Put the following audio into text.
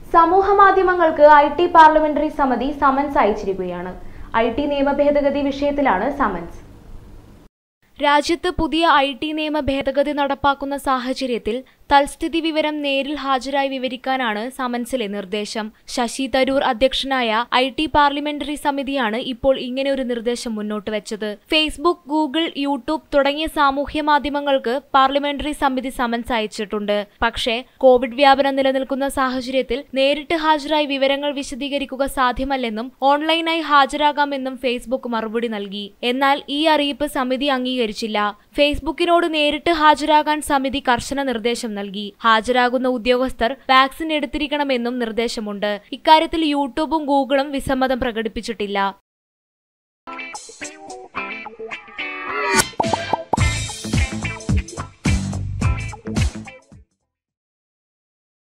സമൂഹ മാധ്യമങ്ങൾക്ക് I T parliamentary സമിതി സമൻസ് അയച്ചിരിക്കുകയാണ് ഐ ടി നിയമ ഭേദഗതി വിഷയത്തിലാണ് സമൻസ് രാജ്യത്ത് പുതിയ ഐ ടി നിയമ ഭേദഗതി നടപ്പാക്കുന്ന സാഹചര്യത്തിൽ തൽസ്ഥിതി വിവരം നേരിൽ ഹാജരായി വിവരിക്കാനാണ് സമൻസിലെ നിർദ്ദേശം ശശി തരൂർ അധ്യക്ഷനായ ഐ ടി പാർലമെന്ററി സമിതിയാണ് ഇപ്പോൾ ഇങ്ങനെ ഒരു നിർദ്ദേശം മുന്നോട്ട് വെച്ചത് ഫേസ്ബുക്ക് ഗൂഗിൾ യൂട്യൂബ് തുടങ്ങിയ സാമൂഹ്യ മാധ്യമങ്ങൾക്ക് പാർലമെന്ററി സമിതി സമൻസ് അയച്ചിട്ടുണ്ട് പക്ഷേ കോവിഡ് വ്യാപനം നിലനിൽക്കുന്ന സാഹചര്യത്തിൽ നേരിട്ട് ഹാജരായി വിവരങ്ങൾ വിശദീകരിക്കുക സാധ്യമല്ലെന്നും ഓൺലൈനായി ഹാജരാകാമെന്നും ഫേസ്ബുക്ക് മറുപടി നൽകി എന്നാൽ ഈ അറിയിപ്പ് സമിതി അംഗീകരിച്ചില്ല ഫേസ്ബുക്കിനോട് നേരിട്ട് ഹാജരാകാൻ സമിതി കർശന നിർദ്ദേശം നൽകി ഹാജരാകുന്ന ഉദ്യോഗസ്ഥർ വാക്സിൻ എടുത്തിരിക്കണമെന്നും നിർദ്ദേശമുണ്ട് ഇക്കാര്യത്തിൽ യൂട്യൂബും ഗൂഗിളും വിസമ്മതം പ്രകടിപ്പിച്ചിട്ടില്ല